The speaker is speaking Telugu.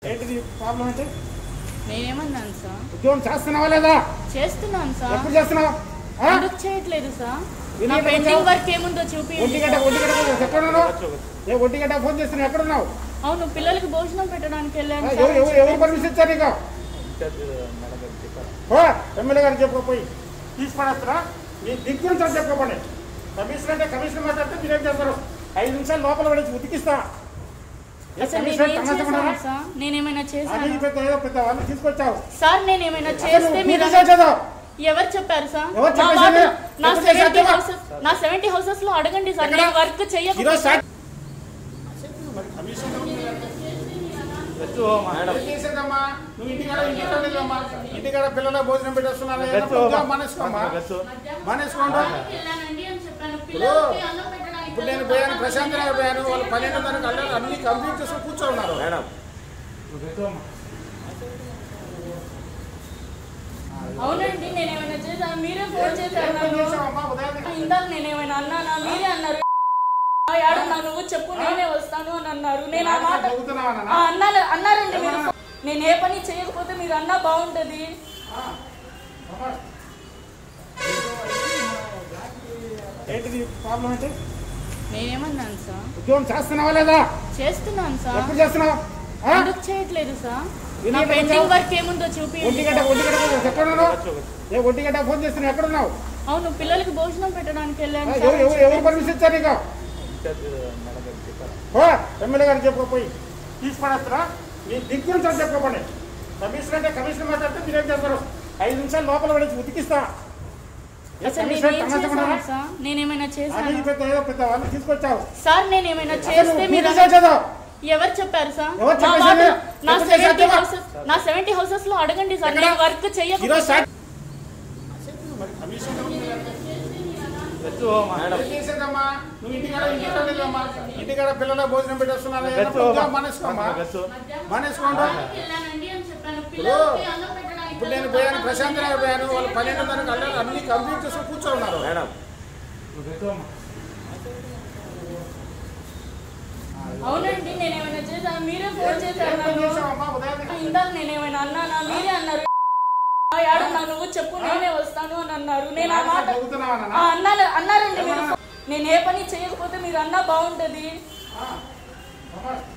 ఏంటిది ప్రాబ్లం అంటే నేనేమన్నాను సార్ ఉద్యోగం చేస్తున్నావా లేదా చేస్తున్నాను సార్ ఎప్పుడు చేస్తున్నావు ఆ? ఎందుకు చేయట్లేదు సార్ ఎందుకు నా చేయట్లేదు? పెండింగ్ వర్క్ ఏముందో చూపి ఒంటి గంట ఒంటి గంట ఫోన్ చేస్తున్నావు. ఎక్కడ ఉన్నావు ఏ ఒంటి గంట ఫోన్ చేస్తున్నావు ఎక్కడ ఉన్నావు అవును పిల్లలకి భోజనం పెట్టడానికి ఆ, వెళ్ళాను ఎవరు సార్. ఎవరు ఎవరు పర్మిషన్ ఇచ్చారు నీకు ఓ ఎమ్మెల్యే గారికి చెప్పుకోపోయి తీసుకునేస్తారా మీ దిగ్గు నుంచి చెప్పుకోపండి కమిషనర్ అంటే కమిషనర్ మాట్లాడితే మీరేం చేస్తారు ఐదు నిమిషాలు లోపల పడేసి ఉతికిస్తా ఏ అసలు కమిషనర్ నేనేం తమాషా చేశాను ఉన్నారా? సార్ నేనేమైనా అది చేశాను పెద్ద ఏదో పెద్ద వాళ్ళు తీసుకొచ్చావు సార్ నేనేమైనా అసలు చేస్తే నువ్వు మీరు పూర్తి చేసేదో. ఎవరు చెప్పారు సార్ ఎవరు నా చెప్పేసి వార్డు- నా ఎప్పుడు సెవెంటీ చేశారు? హౌసెస్ నా సెవెంటీ హౌసెస్ లో అడగండి సార్ ఎక్కడ? నేను వర్క్ ఈరోజు చెయ్యకపోతే స్టార్ట్ మరి కమిషనర్ ఏం చేసేదమ్మా? నువ్వు ఇంటికాడ ఇంటికాడ లేదమ్మా. ఇంటికాడ పిల్లల భోజనం పెట్టేస్తున్నారు మానేసుకోమ్మా మానేసుకోండి వెళ్ళానండి అని చెప్పాను ఇప్పుడు పిల్లలకి అన్నం పెట్టడానికి ఇప్పుడు నేను పోయాను ప్రశాంత్ నగర్ పోయాను వాళ్ళు పన్నెండున్నర కల్లా అన్ని కంప్లీట్ చేసుకుని కూర్చో ఉన్నారు మేడం అవునండి నేనేమైనా చేశాను మీరే ఫోన్ చేశారు ఏం నాకు. చేసావమ్మా ఉదయాన్నే? ఇందాక నేనేమైనా అన్నానా మీరే అన్నారు "ఆ, ఏడున్నా నువ్వు చెప్పు నేనే వస్తాను అని అన్నారు నేను ఆ మాట చదువుతున్నావా నాన్న? ఆ, అన్నారు అన్నారండి మీరు నేను ఏ పని చేయకపోతే మీరు అన్నా బాగుంటది ఆ, అమ్మా. ఏంటిది ప్రాబ్లం అంటే నేనేమన్నాను సార్ ఉద్యోగం చేస్తున్నావా లేదా చేస్తున్నాను సార్ ఎప్పుడు చేస్తున్నావు ఆ? ఎందుకు చేయట్లేదు సార్ ఎందుకు నా పెండింగ్ చేయట్లేదు? వర్క్ ఏముందో చూపి ఒంటి గంట ఒంటి గంట ఫోన్ చేస్తున్నావు. ఎక్కడ ఉన్నావు ఏ ఒంటి గంట ఫోన్ చేస్తున్నావు ఎక్కడ ఉన్నావు అవును పిల్లలకి భోజనం పెట్టడానికి ఆ, వెళ్ళాను ఎవరు ఎవరు ఎవరు సార్. పర్మిషన్ ఇచ్చారు నీకు ఓ ఎమ్మెల్యే గారికి చెప్పుకోపోయి తీసుకునేస్తారా మీ దిగ్గు నుంచి చెప్పుకోపండి కమిషనర్ అంటే కమిషనర్ మాట్లాడితే మీరేం చేస్తారు ఐదు నిమిషాలు లోపల పడేసి ఉతికిస్తా ఏ అసలు కమిషనర్ నేనేం తమాషా ఉన్నారా? చేశాను సార్ నేనేమైనా అది చేశాను పెద్ద ఏదో పెద్ద వాళ్ళు తీసుకొచ్చావు సార్ నేనేమైనా అసలు చేస్తే నువ్వు మీరు పూర్తి చేసేదో. ఎవరు చెప్పారు సార్ ఎవరు నా చెప్పేసి వార్డు- నా ఎప్పుడు సెవెంటీ చేశారు? హౌసెస్ నా సెవెంటీ హౌసెస్ లో అడగండి సార్ ఎక్కడ? నేను వర్క్ ఈరోజు చెయ్యకపోతే స్టార్ట్ మరి కమిషనర్ మేడం ఏం చేసేదమ్మా నువ్వు ఇంటికాడ ఇంటికాడ లేదమ్మా ఇంటికాడ పిల్లల భోజనం పెట్టేస్తున్నారు గచ్చు. మానేసుకోమ్మా గచ్చు. మానేసుకోండి వెళ్ళానండి అని చెప్పాను ఇప్పుడు పిల్లలకి అన్నం పెట్టడానికి ఇప్పుడు నేను పోయాను ప్రశాంత్ నగర్ పోయాను వాళ్ళు పన్నెండున్నర కల్లా అన్ని కంప్లీట్ చేసుకుని కూర్చో ఉన్నారు మేడం అవునండి నేనేమైనా చేశాను మీరే ఫోన్ చేశారు ఏం నాకు. చేసావమ్మా ఉదయాన్నే? ఇందాక నేనేమైనా అన్నానా మీరే అన్నారు "ఆ, ఏడున్నా నువ్వు చెప్పు నేనే వస్తాను అని అన్నారు నేను ఆ మాట చదువుతున్నావా నాన్న? ఆ, అన్నారు అన్నారండి మీరు నేను ఏ పని చేయకపోతే మీరు అన్నా బాగుంటది ఆ, అమ్మా.